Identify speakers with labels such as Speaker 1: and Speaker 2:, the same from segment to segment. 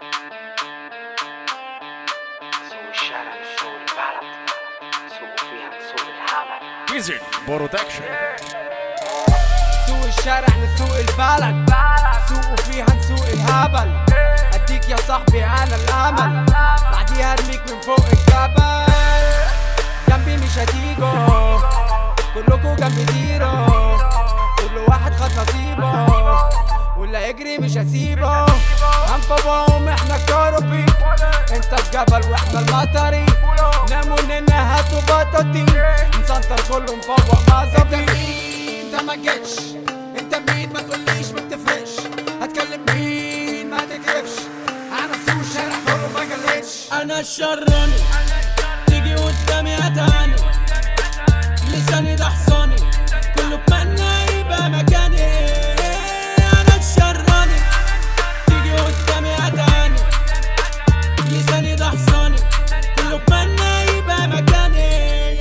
Speaker 1: سوق الشارع مش سوق البلد سوق فيها سوق العمل
Speaker 2: ويزرد برودكشن
Speaker 3: سوق الشارع لسوق البلد سوق فيها نسوق الهبل اديك يا صاحبي انا الامل بعديها ارميك من فوق الجبل جنبي مش هتيجوا كلكوا جنبي زيرو كل واحد خد نصيبه واللي هيجري مش هسيبه هنفضهم احنا كروبي انت الجبل واحنا المطري ناموا لنا هاتوا بطاطين نسنتر كله مفوق مظبي انت ما جيتش انت مين ما تقوليش ما بتفرقش هتكلم مين ما تكرفش انا سوق الشارع كله ما جليتش
Speaker 4: انا الشراني تيجي قدامي هتاني لساني ده حصاني كله بمنا يبقى مكاني انا الشراني تيجي قدامي هتاني لساني ده حصاني كله بمنا يبقى مكاني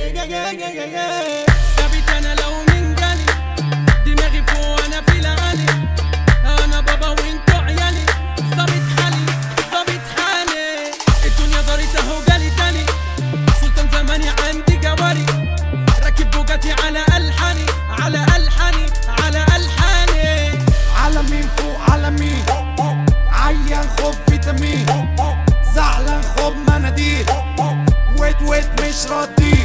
Speaker 4: ثابت انا لو من جالي دماغي فوق انا في العالي انا بابا وانتو عيالي ظابط حالي ظابط حالي الدنيا دارت اهو جالي تاني سلطان زماني عندي جواري راكب بوجاتي على الحاني على الحاني على الحاني
Speaker 3: على مين فوق على مين عيان خوف فيتامين زعلان خوب مناديل ويت ويت مش ردي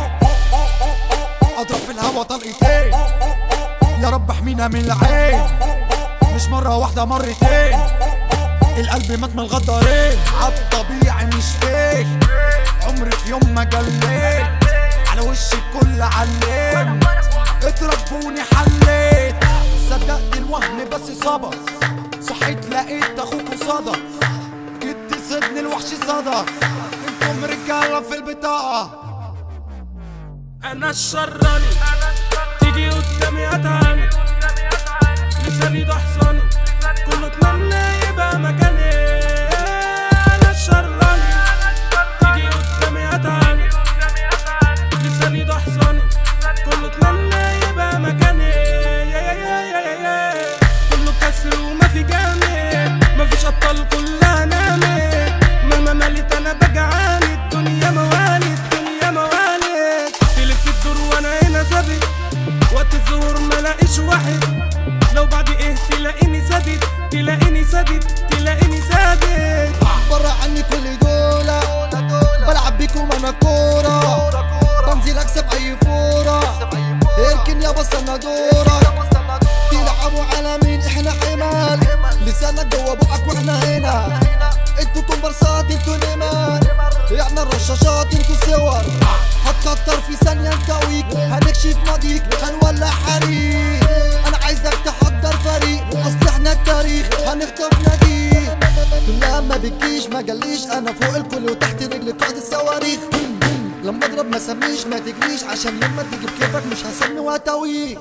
Speaker 3: اضرب في الهوا طلقتين يا رب احمينا من العين مش مرة واحدة مرتين القلب مات من الغدارين عالطبيعي مش فيك عمري في يوم ما جليت على وشي الكل علمت اتربوني حليت صدقت الوهم بس صبر صحيت لقيت اخوك صدى جيت صدني الوحش صدى انتم رجاله في البطاقه
Speaker 4: انا الشراني تيجي قدامي هتهاني لساني ده حصاني كله اتمنى يبقى مكاني انا الشراني تيجي قدامي هتهاني لساني ده حصاني كله اتمنى يبقى مكاني يا يا يا يا يا يا كله كسر وما في جامد مفيش ابطال كلها نامت مهما مليت انا بجعاني الدنيا موالي الدنيا موالي تلف الدور وانا هنا ثابت وقت الظهور ملاقيش واحد لو بعد ايه تلاقيني ثابت تلاقيني ثابت تلاقيني ثابت
Speaker 3: برا عني كل دولة بلعب بيكم انا كورة بنزل اكسب اي فورة اركن يا بس انا دورك تلعبوا على مين احنا حمال لسانك جوا بقك واحنا هنا انتوا كومبارسات انتوا نيمان احنا الرشاشات انتوا صور هتكتر في ثانية نكويك هنكشف ماضيك هنولع حريق انا عايزك تحضر فريق اصل احنا التاريخ هنخطف ناديك كلها ما بتجيش ما جاليش انا فوق الكل وتحت رجلي قاعد الصواريخ لما اضرب ما سميش ما تجريش عشان لما تيجي بكيفك مش هسمي وهتويك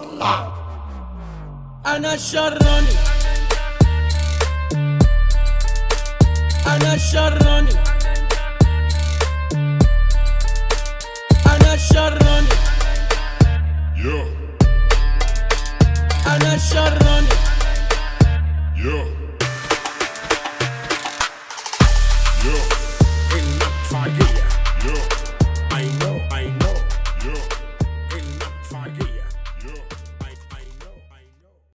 Speaker 4: انا الشراني انا الشراني